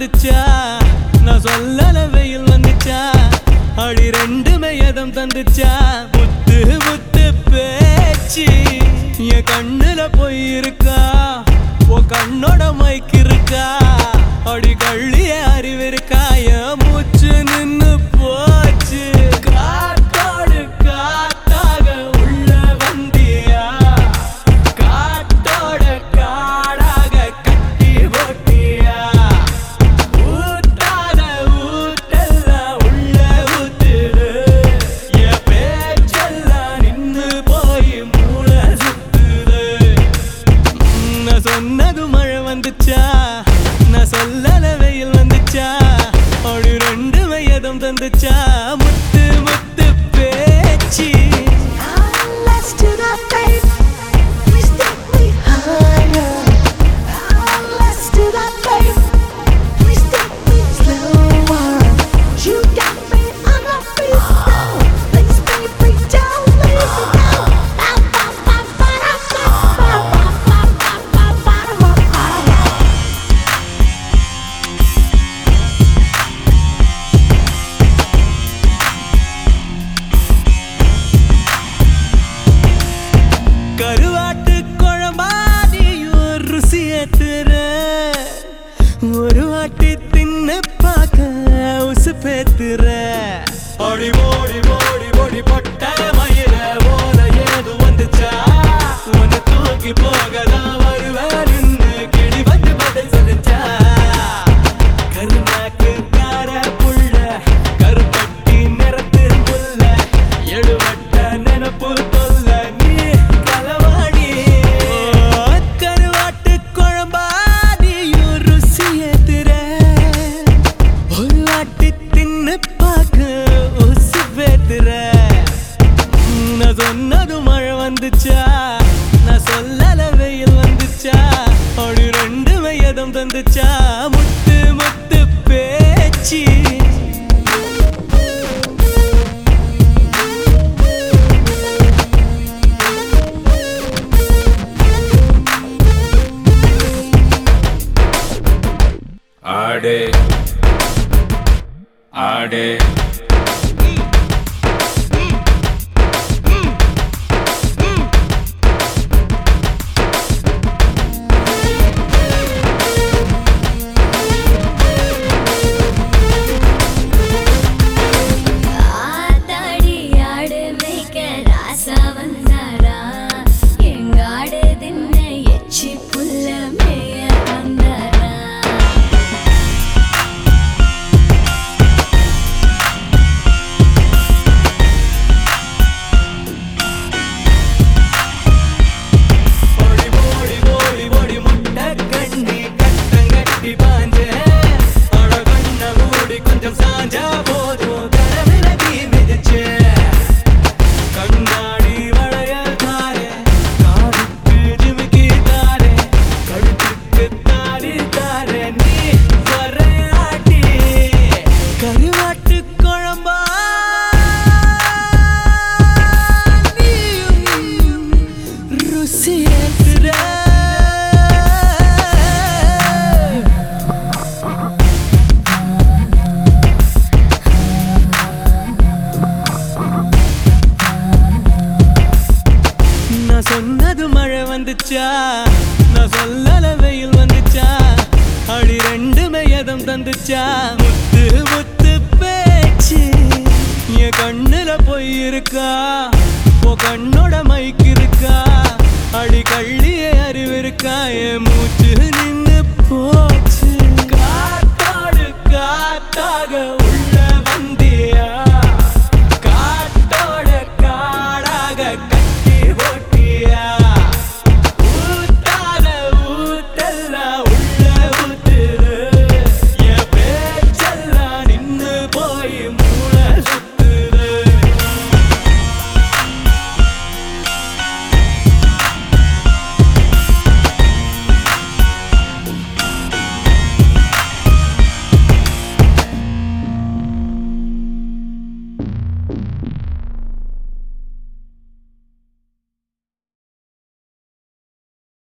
வந்துச்சா நான் சொல்லல வெயில் வந்துச்சா அடி ரெண்டுமே எதம் தந்துச்சா முத்து முத்து பேச்சு என் கண்ணுல போய் இருக்கா ஓ கண்ணோட மைக்கு இருக்கா அடி கள்ளிய அறிவு இருக்கா என் மூச்சு நின்னு போச்சு காத்தோடு காத்தாக உள்ள வந்தியா காத்தோட காடாக கட்டி போட்டியா ஊத்தாத ஊத்தெல்லாம் உள்ள ஊத்துது என் பேச்செல்லாம் நின்னு போய் மூளை சுத்துது நான் சொன்னது மழை வந்துச்சா நான் சொல்லல வெயில் வந்துச்சா அப்படி ரெண்டு வயதும் தந்துச்சா முத்து முத்து பேச்சு Let's do the faith. We stick we higher. Let's do the faith. We stick we slower. You got me on the beat now. Please baby don't leave me now. Ba ba ba ba da ba ba ba ba ba ba ba da ba ba. கருவாட்டு குழம்பாதியும் ருசி ஏத்துற ஒரு வாட்டி தின்னு பார்க்க உசு பேத்துற ஓடி ஓடி ஓடி ஓடி பொட்ட மயிர போல ஏது வந்துச்சா உன்னை தூக்கி போகதான் வருவேன் நின்னு கிளி வந்து பதில் சொல்லுச்சா கருநாக்குக்கார புள்ள கருப்பட்டி நிறத்து புள்ள எழுவட்ட நினப்பு தொல்ல நீ களவாடி கருவாட்டு குழம்பாடியும் ருசி ஏத்துற ஒரு வாட்டி தின்னு பார்க்க உசு பேத்துற நான் சொன்னது மழை வந்துச்சா நான் சொல்லல வெயில் வந்துச்சா அப்படி ரெண்டு வயதும் தந்துச்சா முத்து முத்து பேச்சு ஆடே ஆடே ஆத்தாடி ஆடு மேய்க்க ராசா வந்தாரா எங்க ஆடு தின்ன எச்சி புல்ல மேய வந்தாரா ஓடி ஓடி ஓடி ஓடி முட்டை கண்ணி கட்டங்கட்டி பாஞ்ச அட கண்ண மூடி கொஞ்சம் சாஞ்சா போதும் கரவில தீ மிதிச்சே கண்ணாடி வளையல் தாரே காதுக்கு ஜிமிக்கி தாரே கழுத்துக்கு தாடி தாரே நீ வரையாட்டி கருவாட்டு குழம்பா நீயும் ருசி ஏத்துற நான் சொன்னது மழை வந்துச்சா நான் சொல்லல வெயில் வந்துச்சா அடி ரெண்டுமே எதம் தந்துச்சா முத்து முத்து பேச்சு என் கண்ணுல போய் இருக்கா உன் கண்ணோட மைக்கு இருக்கா அடி கள்ளிய அறிவு இருக்கா என் மூச்சு